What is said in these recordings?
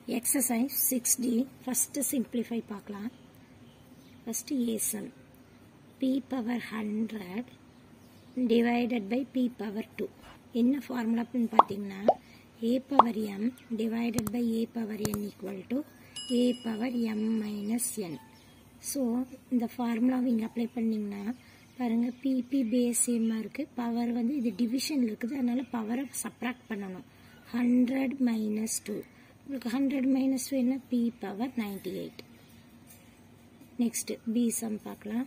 exercise six D first simplify பார்க்கலாம் first ஏசம் B power hundred divided by B power two என்ன ஃபார்முலான்னு பார்த்தீங்கன்னா A power M divided by A power N equal to A power M minus N so இந்த ஃபார்முலாவை இங்கே apply பண்ணிங்கன்னா பாருங்கள் பிபி பேஸ் சேமாக இருக்குது பவர் வந்து இது டிவிஷனில் இருக்குது அதனால் பவரை சப்ராக்ட் பண்ணணும் ஹண்ட்ரட் மைனஸ் டூ உங்களுக்கு ஹண்ட்ரட் மைனஸ் டூ என்ன P power ninety eight next B sum பார்க்கலாம்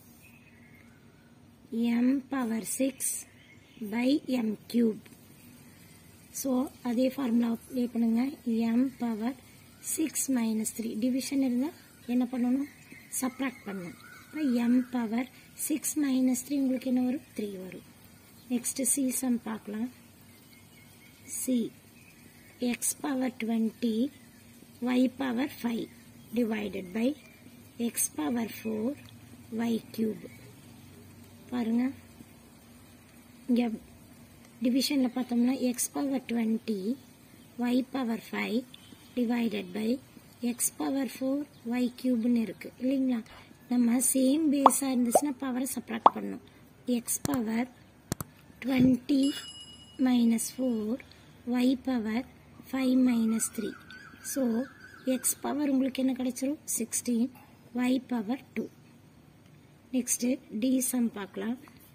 M power six by M cube so அதே ஃபார்முலா அப்ளை பண்ணுங்க M power six minus three division இருந்தால் என்ன பண்ணணும் சப்ராக்ட் பண்ணணும் இப்போ M power six minus three உங்களுக்கு என்ன வரும் த்ரீ வரும் நெக்ஸ்ட்டு சி சம் பார்க்கலாம் C X power twenty Y power five divided by X power four Y cube பாருங்க இங்கே டிவிஷனில் பார்த்தோம்னா X power twenty Y power five divided by X power four Y கியூப்னு இருக்குது இல்லைங்களா நம்ம சேம் பேஸாக இருந்துச்சுன்னா பவரை சப்ராக்ட் பண்ணணும் X power twenty minus four Y power five minus three so X power உங்களுக்கு என்ன கிடைச்சிரும் sixteen Y power two next D sum பார்க்கலாம்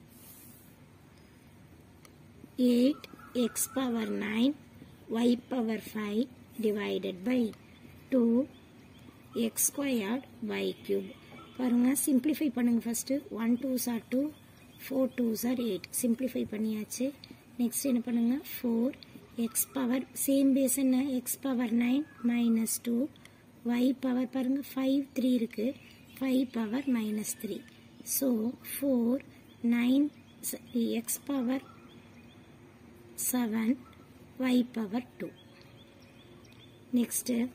eight X power nine Y power five divided by two X squared Y cube பாருங்கள் simplify பண்ணுங்கள் first one two sir two four two sir eight simplify பண்ணியாச்சு next என்ன பண்ணுங்கள் four X power same base என்ன X power nine minus two Y power பாருங்கள் five three இருக்குது five power minus three so four nine X power seven Y power two next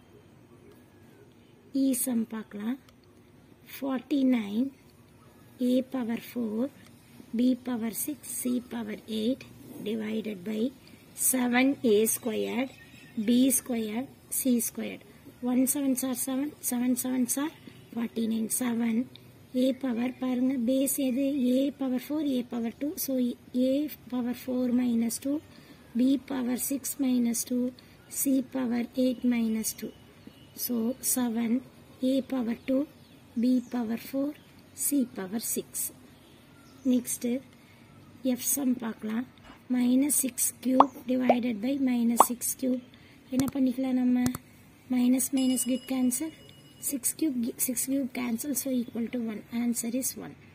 E sum பார்க்கலாம் forty nine A power four B power six C power eight divided by seven A squared B squared C squared one seven sir seven seven seven sir forty nine seven A power பாருங்கள் base எது A power four A power two so A power four minus two B power six minus two C power eight minus two so seven A power two B power four C power six next F sum பார்க்கலாம் minus six cube divided by minus six cube என்ன பண்ணிக்கலாம் நம்ம minus minus get cancel six cube six cube cancel so equal to one answer is one